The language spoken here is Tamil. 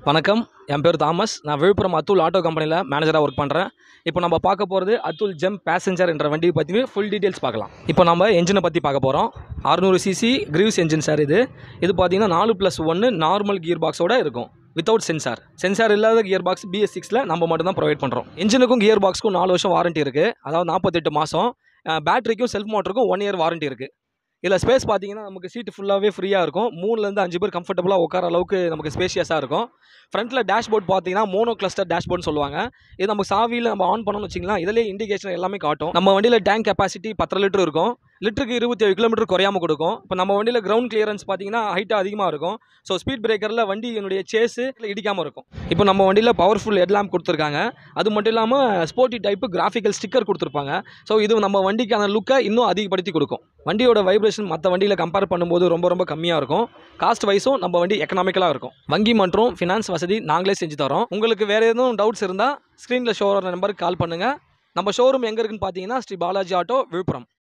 வணக்கம் என் பேர் தாமஸ் நான் விழுப்புரம் அத்துல் ஆட்டோ கம்பெனியில் மேனேஜராக ஒர்க் பண்ணுறேன் இப்போ நம்ம பார்க்க போகிறது அத்துல் ஜெம் பேசஞ்சர் என்ற வண்டியை பற்றி ஃபுல் டீட்டெயில்ஸ் பார்க்கலாம் இப்போ நம்ம என்ஜினை பற்றி பார்க்க போகிறோம் அறுநூறு சிசி கிரீவ்ஸ் என்ஜின் சார் இது இது பார்த்தீங்கன்னா நாலு ப்ளஸ் ஒன்று நார்மல் கியர் பாக்ஸோட இருக்கும் வித்தவுட் சென்சார் சென்சார் இல்லாத கியர் பாக்ஸ் பிஎஸ் சிக்ஸில் நம்ம மட்டும் தான் ப்ரொவைட் பண்ணுறோம் இன்ஜினுக்கும் கியர் பாக்ஸ்க்கும் நாலு வருஷம் வாரண்ட்டி இருக்குது அதாவது நாற்பத்தெட்டு மாதம் பேட்டரிக்கும் செல்ஃப் மோட்டருக்கும் ஒன் இயர் வாரண்ட்டி இருக்குது இதில் ஸ்பேஸ் பார்த்தீங்கன்னா நமக்கு சீட்டு ஃபுல்லாகவே ஃப்ரீயாக இருக்கும் மூணுலேருந்து அஞ்சு பேர் கம்ஃபர்டபுளாக உட்கார அளவுக்கு நமக்கு ஸ்பேஷியஸாக இருக்கும் ஃப்ரண்ட்டில் டேஷ்போர்ட் பார்த்தீங்கன்னா மோனோ கிளஸ்டர் டேஷ்போர்ட்னு சொல்லுவாங்க இது நம்ம சாவியில் நம்ம ஆன் பண்ணோம்னு வச்சிங்களா இதிலே இண்டிகேஷன் எல்லாமே காட்டும் நம்ம வண்டியில் டேங்க் கெப்பாசிட்டி பத்தரை லிட்டர் இருக்கும் லிட்டருக்கு இருபத்தி ஏழு கிலோமீட்டர் குறையாம கொடுக்கும் இப்போ நம்ம வண்டியில் கிரவுண்ட் கிளியரன்ஸ் பார்த்தீங்கன்னா ஹைட்டாக அதிகமாக இருக்கும் ஸோ ஸ்பீட் பிரேக்கரில் வண்டி என்னுடைய சேஸு இடிக்காமல் இருக்கும் இப்போ நம்ம வண்டியில் பவர்ஃபுல் ஹெட்லாம்ப் கொடுத்துருக்காங்க அது மட்டும் இல்லாமல் ஸ்போர்ட்டி டைப்பு கிராஃபிக்கல் ஸ்டிக்கர் கொடுத்துருப்பாங்க ஸோ இது நம்ம வண்டிக்கான லுக்கை இன்னும் அதிகப்படுத்தி கொடுக்கும் வண்டியோட வைப்ரேஷன் மற்ற வண்டியில் கம்பேர் பண்ணும்போது ரொம்ப ரொம்ப கம்மியாக இருக்கும் காஸ்ட் வைஸும் நம்ம வண்டி எக்கனாமிக்கலாக இருக்கும் வங்கி மற்றும் ஃபினான்ஸ் வசதி நாங்களே செஞ்சு தரோம் உங்களுக்கு வேறு எதுவும் டவுட்ஸ் இருந்தால் ஸ்க்ரீனில் ஷோரோட நம்பருக்கு கால் பண்ணுங்கள் நம்ம ஷோரூம் எங்கே இருக்குன்னு பார்த்தீங்கன்னா ஸ்ரீ பாலாஜி ஆட்டோ விழுப்புரம்